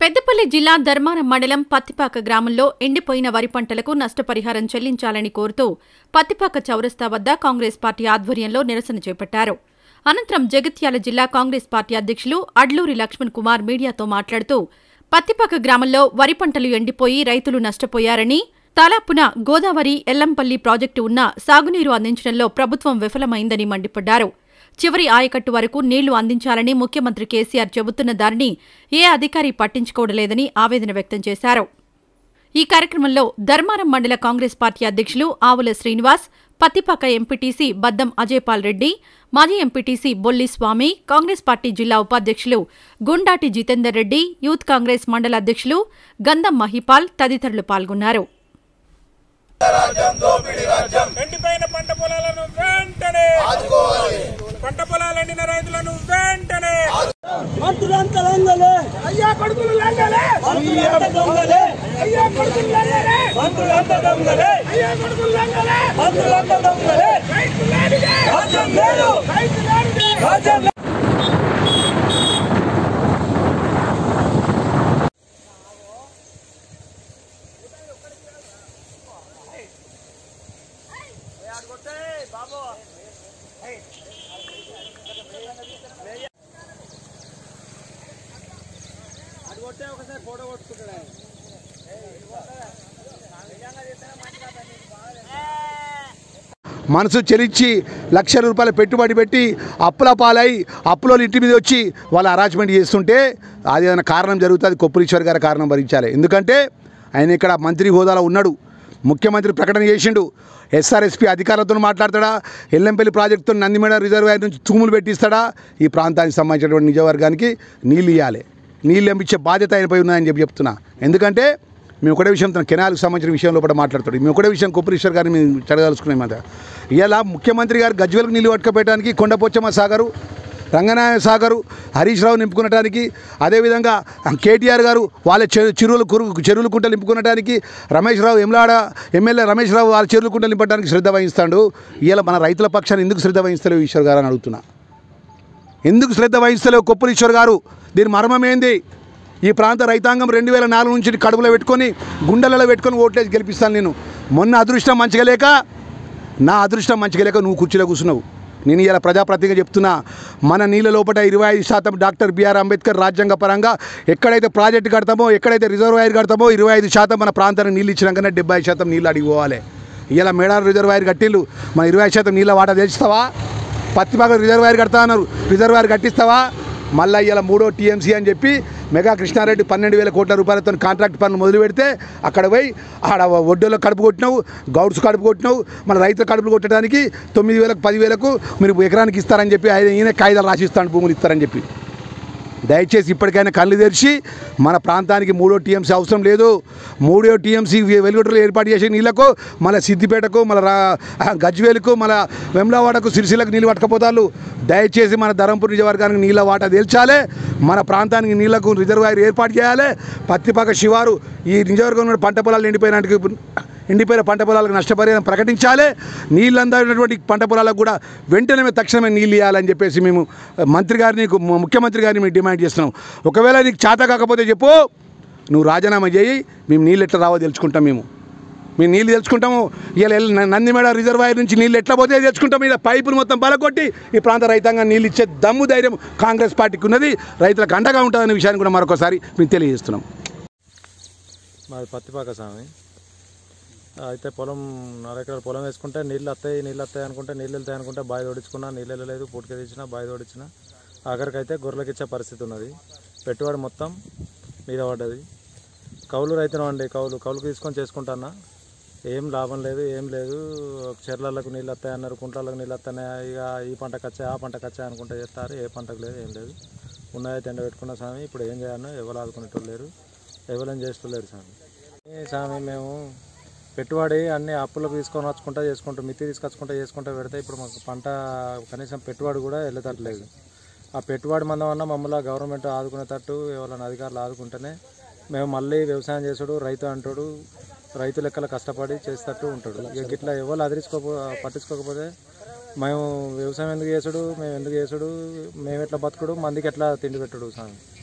పెద్దపల్లి జిల్లా ధర్మారం మండలం పత్తిపాక గ్రామంలో ఎండిపోయిన వరి పంటలకు నష్టపరిహారం చెల్లించాలని కోరుతూ పత్తిపాక చౌరస్తా వద్ద కాంగ్రెస్ పార్టీ ఆధ్వర్యంలో నిరసన చేపట్టారు అనంతరం జగిత్యాల జిల్లా కాంగ్రెస్ పార్టీ అధ్యక్షులు అడ్లూరి లక్ష్మణ్ కుమార్ మీడియాతో మాట్లాడుతూ పత్తిపాక గ్రామంలో వరి పంటలు ఎండిపోయి రైతులు నష్టపోయారని తాలాపున గోదావరి ఎల్లంపల్లి ప్రాజెక్టు ఉన్న సాగునీరు అందించడంలో ప్రభుత్వం విఫలమైందని మండిపడ్డారు చివరి ఆయకట్టు వరకు నీళ్లు అందించాలని ముఖ్యమంత్రి కేసీఆర్ చెబుతున్న దానిని ఏ అధికారి పట్టించుకోవడలేదని ఆవేదన వ్యక్తం చేశారు ఈ కార్యక్రమంలో ధర్మారం మండల కాంగ్రెస్ పార్టీ అధ్యక్షులు ఆవుల శ్రీనివాస్ పత్తిపాక ఎంపీటీసీ బద్దం అజయపాల్ రెడ్డి మాజీ ఎంపీటీసీ బొల్లి స్వామి కాంగ్రెస్ పార్టీ జిల్లా ఉపాధ్యక్షులు గుండాటి జితేందర్ రెడ్డి యూత్ కాంగ్రెస్ మండల అధ్యక్షులు గంధం మహిపాల్ తదితరులు పాల్గొన్నారు ఎండిపోయిన పంట పొలాలను వెంటనే పంట పొలాలు ఎండిన రైతులను వెంటనే మంత్రులంతా లంగలే అయ్యా కొడుకులు లంగలే మంత్రులంతా దొంగలే అయ్యా కొడుకులు లంగలే మంత్రులంతా దొంగలే అయ్యా కొడుకులు లంగలే మంత్రులంతా దొంగలే రైతులాడిగే రాజ్యం లేదు రైతులాడిగే రాజ్యం లేదు. మనసు చెలించి లక్ష రూపాయల పెట్టుబడి పెట్టి అప్పుల పాలై అప్పులో ఇంటి మీద వచ్చి వాళ్ళు అరాచ్మెంట్ చేస్తుంటే అది ఏదైనా కారణం జరుగుతుంది కొప్పులీశ్వర్ గారి కారణం భరించాలి ఎందుకంటే ఆయన ఇక్కడ మంత్రి హోదాలో ఉన్నాడు ముఖ్యమంత్రి ప్రకటన చేసిండు ఎస్ఆర్ఎస్పీ అధికారులతో మాట్లాడతాడా ఎల్లంపల్లి ప్రాజెక్టుతో నందిమేడ రిజర్వాయర్ నుంచి తూములు పెట్టిస్తాడా ఈ ప్రాంతానికి సంబంధించినటువంటి నిజవర్గానికి నీళ్ళు ఇవ్వాలి నీళ్ళు ఎంపించే బాధ్యత ఆయనపై ఉన్నాయని చెప్పి చెప్తున్నా ఎందుకంటే మేము ఒకటే విషయం తన కెనాల్కి సంబంధించిన విషయంలో కూడా మాట్లాడుతాడు మేము ఒకటే విషయం కొప్పరీశ్వర్ గారిని మేము చదవదలుచుకునే మాట ఇలా ముఖ్యమంత్రి గారు గజ్వేలకు నీళ్ళు పట్టుకోపెట్టడానికి కొండపోచమ్మ సాగరు రంగనాయ సాగరు హరీష్ రావు నింపుకునటానికి అదేవిధంగా కేటీఆర్ గారు వాళ్ళ చెరు చెరువులు కురు చెరువులు కుంటలు నింపుకునటానికి రమేష్ రావు ఎమ్లాడ ఎమ్మెల్యే రమేష్ రావు వాళ్ళ చెరువులు కుంటలు నింపడానికి శ్రద్ధ వహిస్తాడు ఇలా మన రైతుల పక్షాన్ని ఎందుకు శ్రద్ధ వహిస్తలేవు ఈశ్వర్ గారు అని అడుగుతున్నా ఎందుకు శ్రద్ధ వహిస్తలేవు కొప్పులీశ్వర్ గారు దీని మర్మం ఏంది ఈ ప్రాంత రైతాంగం రెండు వేల నాలుగు నుంచి కడుపులో పెట్టుకొని గుండెలలో పెట్టుకొని ఓట్లేసి గెలిపిస్తాను నేను మొన్న అదృష్టం మంచిగా లేక నా అదృష్టం మంచిగా లేక నువ్వు కుర్చీలో కూర్చున్నావు నేను ఇలా ప్రజాప్రతిగా చెప్తున్నా మన నీళ్ళ లోపల ఇరవై ఐదు శాతం డాక్టర్ బిఆర్ అంబేద్కర్ రాజ్యాంగ పరంగా ఎక్కడైతే ప్రాజెక్టు కడతామో ఎక్కడైతే రిజర్వాయర్ కడతామో ఇరవై ఐదు శాతం మన ప్రాంతానికి నీళ్ళు ఇచ్చినాకనే డెబ్బై శాతం నీళ్ళు అడిగిపోవాలి ఇలా మేడారు రిజర్వాయర్ కట్టిళ్ళు మన ఇరవై శాతం నీళ్ళ వాటా తెచ్చుతావా పత్తిపాక రిజర్వాయర్ కడతా అన్నారు రిజర్వాయర్ కట్టిస్తావా మళ్ళీ ఇలా మూడో టీఎంసీ అని చెప్పి మెగా కృష్ణారెడ్డి పన్నెండు వేల కోట్ల రూపాయలతో కాంట్రాక్ట్ పనులు మొదలు పెడితే అక్కడ పోయి ఆడ ఒడ్డోలో కడుపు కొట్టినావు గౌడ్స్ కడుపు కొట్టినావు మన రైతుల కడుపులు కొట్టడానికి తొమ్మిది వేలకు పదివేలకు మీరు ఎకరానికి ఇస్తారని చెప్పి ఆయన ఈయన కాగితాలు రాసిస్తాను భూములు ఇస్తారని చెప్పి దయచేసి ఇప్పటికైనా కళ్ళు తెరిచి మన ప్రాంతానికి మూడో టీఎంసీ అవసరం లేదు మూడో టీఎంసీ వెలుగుటలో ఏర్పాటు చేసే నీళ్లకు మన సిద్దిపేటకు మన రా గజ్వేలకు మన వెమ్లవాడకు సిరిసిలకు నీళ్ళు పట్టకపోతారు దయచేసి మన ధరంపూర్ నిజవర్గానికి నీళ్ళ వాటా తేల్చాలి మన ప్రాంతానికి నీళ్లకు రిజర్వాయర్ ఏర్పాటు చేయాలి పత్తిపాక శివారు ఈ నిజవర్గంలో పంట పొలాలు ఎండిపోయినట్టుకు ఎండిపోయిన పంట పొలాలకు నష్టపరిహారం ప్రకటించాలి నీళ్ళు అందరినటువంటి పంట పొలాలకు కూడా వెంటనే తక్షణమే నీళ్ళు ఇవ్వాలని చెప్పేసి మేము మంత్రి గారిని ము- ముఖ్యమంత్రి గారిని మేము డిమాండ్ చేస్తున్నాం ఒకవేళ నీకు చేత కాకపోతే చెప్పు నువ్వు రాజీనామా చేయి మేము నీళ్ళు ఎట్లా రావో తెలుసుకుంటాం మేము మేము నీళ్ళు తెలుసుకుంటాము ఇలా ఎల్- న- నందిమేడ రిజర్వాయర్ నుంచి నీళ్ళు ఎట్లా పోతే తెలుసుకుంటాం ఇలా పైపులు మొత్తం బలకొట్టి ఈ ప్రాంత రైతాంగం నీళ్ళు ఇచ్చే దమ్ము ధైర్యం కాంగ్రెస్ పార్టీకి ఉన్నది రైతులకు అండగా ఉంటుందనే విషయాన్ని కూడా మరొకసారి మేము తెలియజేస్తున్నాం మాది పత్తిపాక స్వామి అయితే పొలం నరెకరాలు పొలం వేసుకుంటే నీళ్ళు వస్తాయి నీళ్ళు వస్తాయి అనుకుంటే నీళ్ళు వెళ్తాయి అనుకుంటే బావి తోడించుకున్నా నీళ్ళు వెళ్ళలేదు పూటకి తెచ్చిన బావి తోడించిన ఆఖరికి అయితే గొర్రెలకు ఇచ్చే పరిస్థితి ఉన్నది పెట్టుబడి మొత్తం మీద పడ్డది కౌలు రైతునం అండి కౌలు కౌలుకు తీసుకొని చేసుకుంటానా ఏం లాభం లేదు ఏం లేదు చెర్లలకు నీళ్ళు వస్తాయి అన్నారు కుంట్లకు నీళ్ళు వస్తాయి ఇక ఈ పంటకు వచ్చాయి ఆ పంటకు వచ్చాయి అనుకుంటే చేస్తారు ఏ పంటకు లేదు ఏం లేదు ఉన్నాయైతే ఎండ పెట్టుకున్న స్వామి ఇప్పుడు ఏం చేయాలో ఎవరు ఆదుకునేటోళ్ళు లేరు ఎవరేం చేస్తలేరు స్వామి ఏ స్వామి మేము పెట్టుబడి అన్ని అప్పులకు తీసుకొని వచ్చుకుంటా చేసుకుంటాం మిత్తి తీసుకొచ్చుకుంటా చేసుకుంటా పెడితే ఇప్పుడు మాకు పంట కనీసం పెట్టుబడి కూడా వెళ్ళేటట్లేదు ఆ పెట్టుబడి మందం అన్న మమ్మల్ని గవర్నమెంట్ ఆదుకునేటట్టు ఎవరైనా అధికారులు ఆదుకుంటేనే మేము మళ్ళీ వ్యవసాయం చేసుడు రైతు అంటాడు రైతు లెక్కల కష్టపడి చేసేటట్టు ఉంటాడు ఇక ఇట్లా ఎవరు అదిరించుకోపో పట్టించుకోకపోతే మేము వ్యవసాయం ఎందుకు చేసుడు మేము ఎందుకు చేసుడు మేము ఎట్లా బతుకుడు మందికి ఎట్లా తిండి పెట్టుడు స్వామి